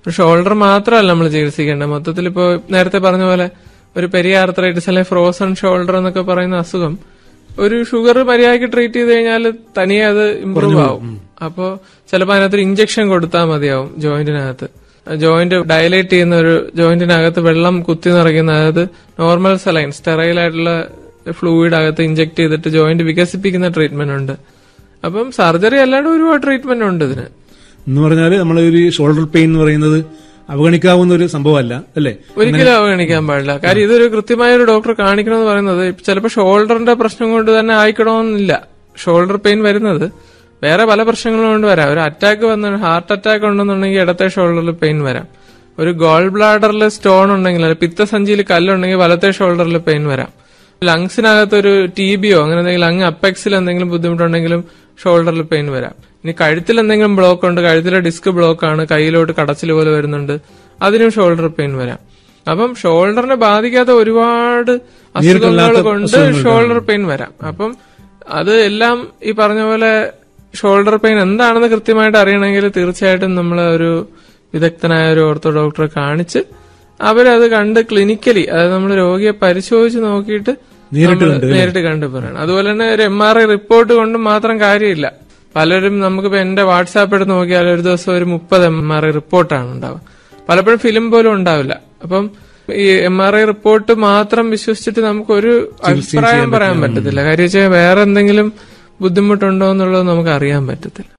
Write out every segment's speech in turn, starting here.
shoulder മാത്രമല്ല നമ്മൾ ചികിത്സിക്കേണ്ടത് മൊത്തത്തിൽ ഇപ്പോ നേരത്തെ പറഞ്ഞ പോലെ ഒരു പെരിയ ആർത്രൈറ്റിസ് അല്ലെങ്കിൽ ഫ്രോസൺ ഷോൾഡർ എന്നൊക്കെ പറയുന്ന അസുഖം ഒരു ഷുഗർ മര്യാദയ്ക്ക് ട്രീറ്റ് ചെയ്ത് കഴിഞ്ഞാൽ തനിയെ അത് ഇമ്പ്രൂവ് ആവും അപ്പോ ചിലപ്പോൾ അതിനകത്ത് ഇഞ്ചക്ഷൻ കൊടുത്താൽ മതിയാവും ജോയിന്റിനകത്ത് ജോയിന്റ് ഡയലേറ്റ് ചെയ്യുന്ന ഒരു ജോയിന്റിനകത്ത് വെള്ളം കുത്തി നിറയ്ക്കുന്ന അതായത് നോർമൽ സലൈൻ സ്റ്റെറൈൽ ആയിട്ടുള്ള ഫ്ലൂയിഡ് അകത്ത് ഇഞ്ചക്ട് ചെയ്തിട്ട് ജോയിന്റ് വികസിപ്പിക്കുന്ന ട്രീറ്റ്മെന്റ് ഉണ്ട് അപ്പം സർജറി അല്ലാണ്ട് ഒരുപാട് ട്രീറ്റ്മെന്റ് ഉണ്ട് ഇതിന് എന്ന് പറഞ്ഞാൽ നമ്മളെ ഒരു ഷോൾഡർ പെയിൻ എന്ന് പറയുന്നത് അവഗണിക്കാവുന്ന ഒരു സംഭവമല്ല അല്ലേ ഒരിക്കലും അവഗണിക്കാൻ പാടില്ല കാര്യം ഇതൊരു കൃത്യമായ ഒരു ഡോക്ടറെ കാണിക്കണമെന്ന് പറയുന്നത് ചിലപ്പോൾ ഷോൾഡറിന്റെ പ്രശ്നം കൊണ്ട് തന്നെ ആയിക്കണമെന്നില്ല ഷോൾഡർ പെയിൻ വരുന്നത് വേറെ പല പ്രശ്നങ്ങളും കൊണ്ട് വരാം ഒരു അറ്റാക്ക് വന്ന ഹാർട്ട് അറ്റാക്ക് ഉണ്ടെന്നുണ്ടെങ്കിൽ ഇടത്തെ ഷോൾഡറിൽ പെയിൻ വരാം ഒരു ഗോൾ ബ്ലാഡറിൽ സ്റ്റോൺ ഉണ്ടെങ്കിൽ അല്ലെങ്കിൽ പിത്തസഞ്ചിയിൽ കല്ലുണ്ടെങ്കിൽ വലത്തെ ഷോൾഡറിൽ പെയിൻ വരാം ലങ്സിനകത്ത് ഒരു ടി ബിയോ അങ്ങനെ എന്തെങ്കിലും ലങ് അപ്പെക്സിൽ എന്തെങ്കിലും ബുദ്ധിമുട്ടുണ്ടെങ്കിലും ഷോൾഡറിൽ പെയിൻ വരാം ഇനി കഴുത്തിൽ എന്തെങ്കിലും ബ്ലോക്ക് ഉണ്ട് കഴുത്തിലെ ഡിസ്ക് ബ്ലോക്ക് ആണ് കയ്യിലോട്ട് കടച്ചിൽ പോലെ വരുന്നുണ്ട് അതിനും ഷോൾഡർ പെയിൻ വരാം അപ്പം ഷോൾഡറിനെ ബാധിക്കാത്ത ഒരുപാട് അസുഖങ്ങൾ കൊണ്ട് ഷോൾഡർ പെയിൻ വരാം അപ്പം അത് എല്ലാം ഈ പറഞ്ഞ പോലെ ഷോൾഡർ പെയിൻ എന്താണെന്ന് കൃത്യമായിട്ട് അറിയണമെങ്കിൽ തീർച്ചയായിട്ടും നമ്മൾ ഒരു വിദഗ്ധനായ ഒരു ഓർത്തോ ഡോക്ടറെ കാണിച്ച് അവരത് കണ്ട് ക്ലിനിക്കലി അതായത് നമ്മൾ രോഗിയെ പരിശോധിച്ച് നോക്കിയിട്ട് നേരിട്ട് നമ്മള് നേരിട്ട് കണ്ടു പറയണം അതുപോലെ തന്നെ ഒരു എം ആർ ഐ റിപ്പോർട്ട് കൊണ്ട് മാത്രം കാര്യമില്ല പലരും നമുക്കിപ്പോ എന്റെ വാട്സാപ്പ് എടുത്ത് നോക്കിയാൽ ഒരു ദിവസം ഒരു മുപ്പത് എം ആർ ഐ റിപ്പോർട്ടാണ് ഉണ്ടാവുക പലപ്പോഴും ഫിലിം പോലും ഉണ്ടാവില്ല അപ്പം ഈ എം ആർ ഐ റിപ്പോർട്ട് മാത്രം വിശ്വസിച്ചിട്ട് നമുക്കൊരു അഭിപ്രായം പറയാൻ പറ്റത്തില്ല കാര്യം വെച്ചാൽ വേറെ എന്തെങ്കിലും ബുദ്ധിമുട്ടുണ്ടോ എന്നുള്ളത് നമുക്ക് അറിയാൻ പറ്റത്തില്ല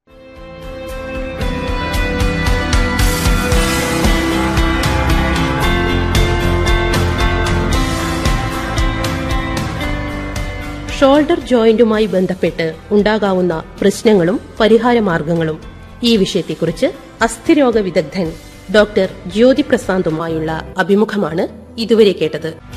ഷോൾഡർ ജോയിന്റുമായി ബന്ധപ്പെട്ട് ഉണ്ടാകാവുന്ന പ്രശ്നങ്ങളും പരിഹാരമാർഗങ്ങളും ഈ വിഷയത്തെക്കുറിച്ച് അസ്ഥിരോഗ വിദഗ്ധൻ ഡോക്ടർ ജ്യോതി പ്രസാന്തുമായുള്ള അഭിമുഖമാണ് ഇതുവരെ കേട്ടത്